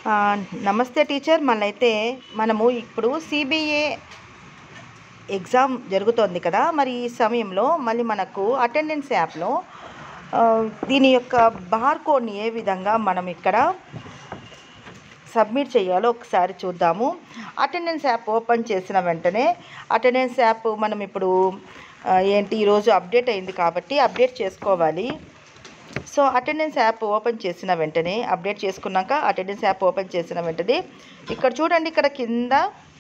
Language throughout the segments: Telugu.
ఆ, నమస్తే టీచర్ మనైతే మనము ఇప్పుడు సిబిఏ ఎగ్జామ్ జరుగుతోంది కదా మరి ఈ సమయంలో మళ్ళీ మనకు అటెండెన్స్ యాప్లో ఆ, దీని యొక్క బార్ కోడ్ని ఏ విధంగా మనం ఇక్కడ సబ్మిట్ చేయాలో ఒకసారి చూద్దాము అటెండెన్స్ యాప్ ఓపెన్ చేసిన వెంటనే అటెండెన్స్ యాప్ మనం ఇప్పుడు ఆ, ఏంటి ఈరోజు అప్డేట్ అయింది కాబట్టి అప్డేట్ చేసుకోవాలి సో అటెండెన్స్ యాప్ ఓపెన్ చేసిన వెంటనే అప్డేట్ చేసుకున్నాక అటెండెన్స్ యాప్ ఓపెన్ చేసిన వెంటనే ఇక్కడ చూడండి ఇక్కడ కింద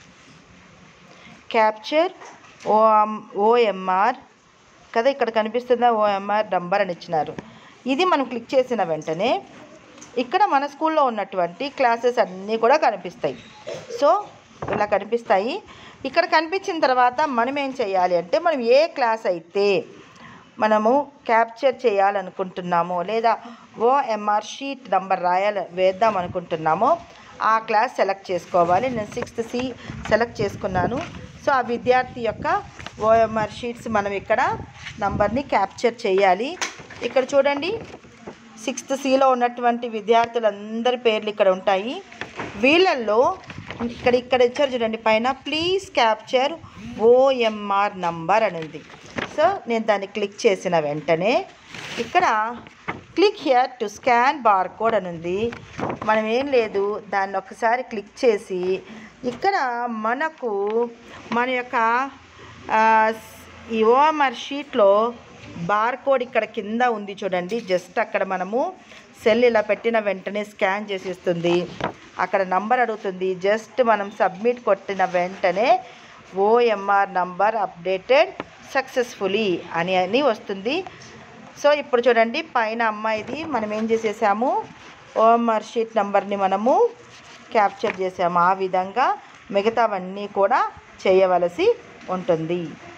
క్యాప్చర్ ఓ ఓఎంఆర్ కదా ఇక్కడ కనిపిస్తుందా ఓఎంఆర్ నంబర్ అని ఇచ్చినారు ఇది మనం క్లిక్ చేసిన వెంటనే ఇక్కడ మన స్కూల్లో ఉన్నటువంటి క్లాసెస్ అన్నీ కూడా కనిపిస్తాయి సో ఇలా కనిపిస్తాయి ఇక్కడ కనిపించిన తర్వాత మనం ఏం చేయాలి అంటే మనం ఏ క్లాస్ అయితే మనము క్యాప్చర్ చేయాలనుకుంటున్నామో లేదా ఓఎంఆర్ షీట్ నంబర్ రాయాలి వేద్దాం అనుకుంటున్నామో ఆ క్లాస్ సెలెక్ట్ చేసుకోవాలి నేను సిక్స్త్ సి సెలెక్ట్ చేసుకున్నాను సో ఆ విద్యార్థి యొక్క ఓఎంఆర్ షీట్స్ మనం ఇక్కడ నంబర్ని క్యాప్చర్ చేయాలి ఇక్కడ చూడండి సిక్స్త్ సిలో ఉన్నటువంటి విద్యార్థులందరి పేర్లు ఇక్కడ ఉంటాయి వీళ్ళల్లో ఇక్కడ ఇక్కడ ఇచ్చారు చూడండి పైన ప్లీజ్ క్యాప్చర్ ఓఎంఆర్ నంబర్ అని ఉంది సో నేను దాన్ని క్లిక్ చేసిన వెంటనే ఇక్కడ click here to scan bar code అని ఉంది మనం ఏం లేదు దాన్ని ఒకసారి క్లిక్ చేసి ఇక్కడ మనకు మన యొక్క ఆ, ఈ ఓఎంఆర్ షీట్లో బార్ కోడ్ ఇక్కడ కింద ఉంది చూడండి జస్ట్ అక్కడ మనము సెల్ ఇలా పెట్టిన వెంటనే స్కాన్ చేసి ఇస్తుంది అక్కడ నంబర్ అడుగుతుంది జస్ట్ మనం సబ్మిట్ కొట్టిన వెంటనే ఓఎంఆర్ నంబర్ అప్డేటెడ్ సక్సెస్ఫుల్లీ అని అని వస్తుంది సో ఇప్పుడు చూడండి పైన అమ్మాయిది మనం ఏం చేసేసాము ఓఎంఆర్ షీట్ నంబర్ని మనము క్యాప్చర్ చేసాము ఆ విధంగా మిగతావన్నీ కూడా చేయవలసి ఉంటుంది